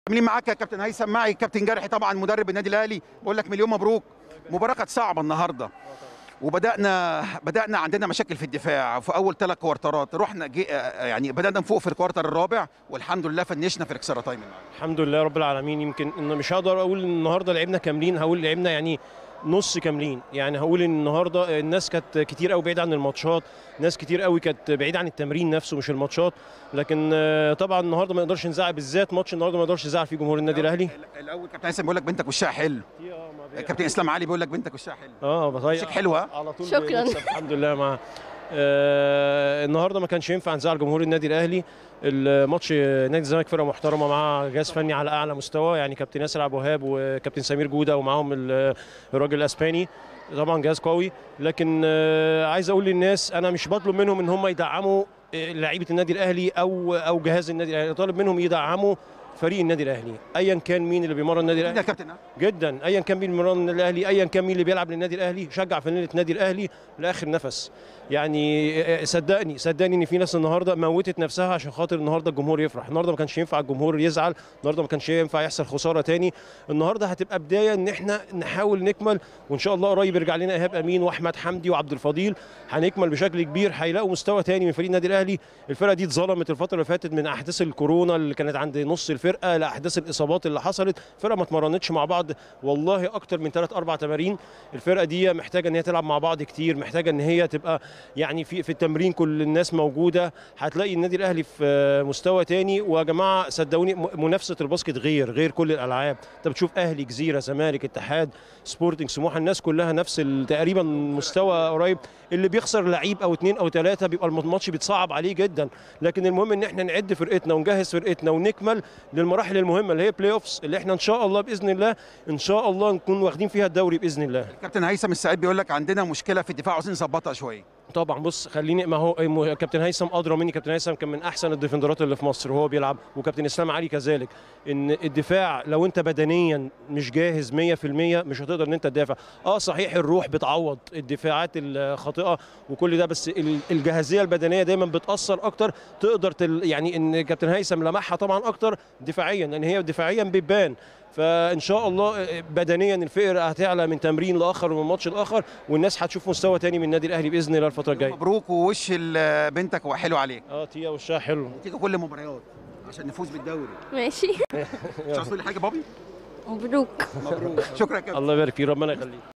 عاملين معاك يا كابتن هيثم معي كابتن جرحي طبعا مدرب النادي الاهلي بقول لك مليون مبروك مباراه كانت صعبه النهارده وبدانا بدانا عندنا مشاكل في الدفاع في اول ثلاث كوارترات رحنا جي يعني بدانا نفوق في الكوارتر الرابع والحمد لله فنشنا في الاكسترا تايم الحمد لله رب العالمين يمكن إن مش هقدر اقول إن النهارده لعبنا كاملين هقول لعبنا يعني نص كاملين يعني هقول ان النهارده الناس كانت كتير قوي بعيده عن الماتشات ناس كتير قوي كانت بعيده عن التمرين نفسه مش الماتشات لكن آه، طبعا النهارده ما نقدرش نزعل بالذات ماتش النهارده ما نقدرش نزعل فيه جمهور النادي الاهلي الاول كابتن هيثم بيقول لك بنتك وشها حلو كابتن اسلام علي بيقول لك بنتك وشها حلو اه بطيق وشك حلوه على طول شكراً. بنكسب الحمد لله مع آه النهارده ما كانش ينفع نزعل جمهور النادي الاهلي الماتش نادي الزمالك فرقه محترمه مع جهاز فني على اعلى مستوى يعني كابتن ياسر عبد الوهاب وكابتن سمير جوده ومعاهم ال- الراجل الاسباني طبعا جهاز قوي لكن آه عايز اقول للناس انا مش بطلب منهم ان هم يدعموا آه، لعيبه النادي الاهلي او او جهاز النادي الاهلي طالب منهم يدعموا فريق النادي الاهلي ايا كان مين اللي بيمرن النادي الاهلي يا كابتن ها؟ جدا ايا كان مين مران النادي الاهلي ايا كان مين اللي بيلعب للنادي الاهلي شجع فانيله النادي الاهلي لاخر نفس يعني آه، صدقني صدقني ان في ناس النهارده موتت نفسها عشان خاطر النهارده الجمهور يفرح النهارده ما كانش ينفع الجمهور يزعل النهارده ما كانش ينفع يحصل خساره تاني النهارده هتبقى بدايه ان احنا نحاول نكمل وان شاء الله قريب يرجع لنا ايهاب امين واحمد حمدي وعبد الفضيل هنكمل بشكل كبير هيلاقوا مستوى تاني من فريق النادي الاهلي الفرقه دي اتظلمت الفتره اللي فاتت من احداث الكورونا اللي كانت عند نص الفرقه لاحداث الاصابات اللي حصلت فرقه ما اتمرنتش مع بعض والله اكتر من ثلاث اربع تمارين الفرقه دي محتاجه ان هي تلعب مع بعض كتير محتاجه ان هي تبقى يعني في في التمرين كل الناس موجوده هتلاقي النادي الاهلي في مستوى تاني ويا جماعه صدقوني م- منافسه الباسكت غير غير كل الالعاب انت بتشوف اهلي جزيره زمالك اتحاد سبورتنج سموحه الناس كلها نفس ال- تقريبا مستوى قريب اللي بيخسر لعيب او اتنين او ثلاثه بيبقى الماتش بيتصعب عليه جدا لكن المهم ان احنا نعد فرقتنا ونجهز فرقتنا ونكمل للمراحل المهمه اللي هي بلاي اوفس اللي احنا ان شاء الله باذن الله ان شاء الله نكون واخدين فيها الدوري باذن الله كابتن هيثم السعيد بيقول لك عندنا مشكله في الدفاع عاوزين نظبطها شويه طبعا بص خليني ما هو م- كابتن هيثم ادرى مني كابتن هيثم كان من احسن الديفندرات اللي في مصر وهو بيلعب وكابتن اسلام علي كذلك ان الدفاع لو انت بدنيا مش جاهز 100% مش هتقدر ان انت تدافع اه صحيح الروح بتعوض الدفاعات الخاطئه وكل ده بس ال- الجاهزيه البدنيه دايما بتاثر اكتر تقدر تل يعني ان كابتن هيثم لمحها طبعا اكتر دفاعيا لان هي دفاعيا بتبان فان شاء الله بدنيا الفئر هتعلى من تمرين لاخر ومن ماتش لاخر والناس هتشوف مستوى تاني من النادي الاهلي باذن الله الفتره الجايه مبروك ووش ال- بنتك وحلو عليك اه تيا وشها حلو تيجي كل المباريات عشان نفوز بالدوري ماشي مش عاوز تقول لي حاجه بابي مبروك مبروك شكرا يا كابتن الله يبارك فيك ربنا يخليك